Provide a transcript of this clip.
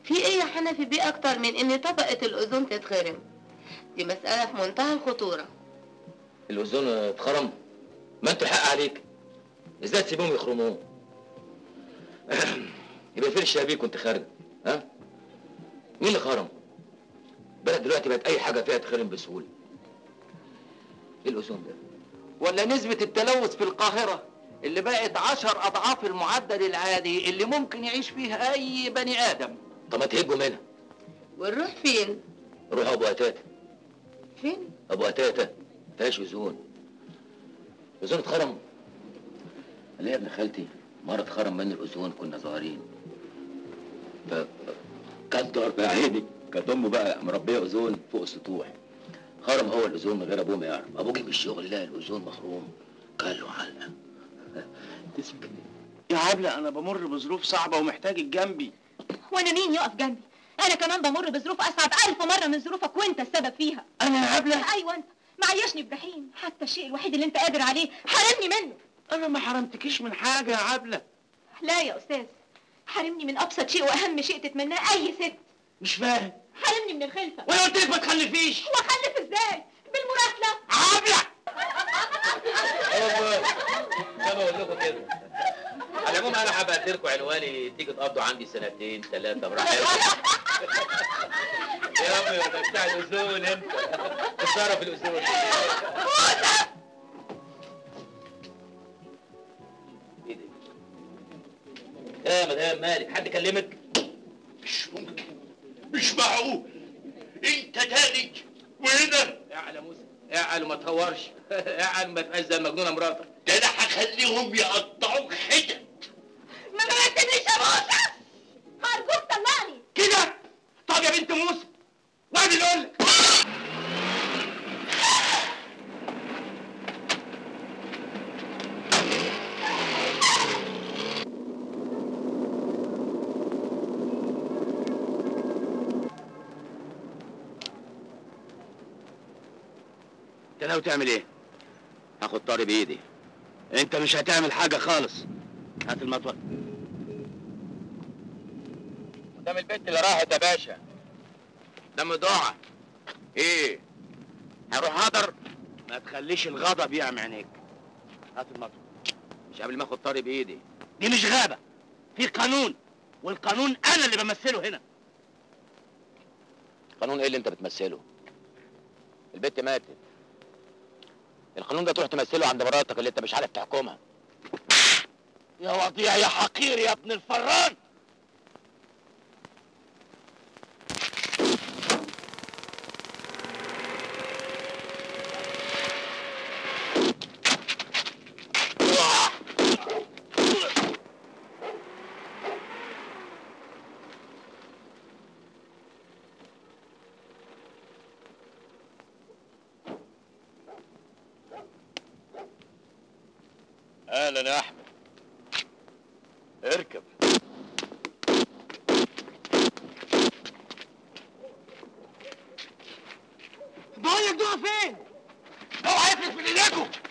في ايه يا حنفي بيه اكتر من ان طبقة الاوزون تتخرم دي مسألة في منتهى الخطورة الاوزون اتخرم ما انتوا الحق عليك ازاي تسيبوهم يخرموه يبقى فين الشبابيك كنت خارج ها مين اللي خرم بلد دلوقتي بقت اي حاجه فيها تخرم بسهوله ايه الاوزون ده ولا نسبة التلوث في القاهرة اللي بقت عشر أضعاف المعدل العادي اللي ممكن يعيش فيه أي بني آدم طب ما تهجوا منها ونروح فين روح ابو قتاته فين ابو قتاته فيهاش اوزون اوزون اتخرم قال لي يا ابن خالتي مره اتخرم من الاوزون كنا صغيرين ف كدر يا عيني كانت امه بقى مربيه اوزون فوق السطوح خرم هو الاوزون من غير ابوه ما يعرف ابوه جه من الشغل لقى الاوزون مخروم قال له علقه تسكت يا عبلة أنا بمر بظروف صعبة ومحتاجك جنبي وانا مين يقف جنبي انا كمان بمر بظروف اصعب الف مره من ظروفك وانت السبب فيها أنا يا عبلة ايوه انت معيشني بجحيم حتى الشيء الوحيد اللي انت قادر عليه حرمني منه أنا ما حرمتكيش من حاجة يا عبلة لا يا استاذ حرمني من ابسط شيء واهم شيء تتمناه اي ست مش فاهم حرمني من الخلفه وأنا قلت لك ما تخلفيش واخلف ازاي بالمراسله عبلة والله زي ما بقول لكم كده على العموم انا هبعت لكم عنواني تيجي تقضوا عندي سنتين ثلاثه براحتكم يا عمي ده بتاع الاذون انت بتصرف الاذون ايه ده؟ يا مدام مالك حد كلمك؟ مش ممكن مش معقول انت تاني وهنا اعلى موسى اعلى وما تهورش اعلى ما تبقاش زي المجنونه مراتك ده انا هخليهم يقطعوك حتت ما تسيبنيش يا موسى هرجوك طلعني كده طب يا بنت موسى واحد اللي يقول لك انت ناوي تعمل ايه؟ هاخد طاري بايدي انت مش هتعمل حاجة خالص هات المطوه قدام البنت اللي راحت يا باشا قدام ضاعة ايه؟ هروح هدر ما تخليش الغضب يعمي عينيك هات المطوه مش قبل ما اخد طاري بايدي دي مش غابة في قانون والقانون أنا اللي بمثله هنا قانون ايه اللي انت بتمثله؟ البنت ماتت القانون ده تروح تمثله عند مراتك اللي انت مش عارف تحكمها يا وضيع يا حقير يا ابن الفران اهلا يا احمد اركب بقول لك دول فين؟ اوعى يفلت من ايديكم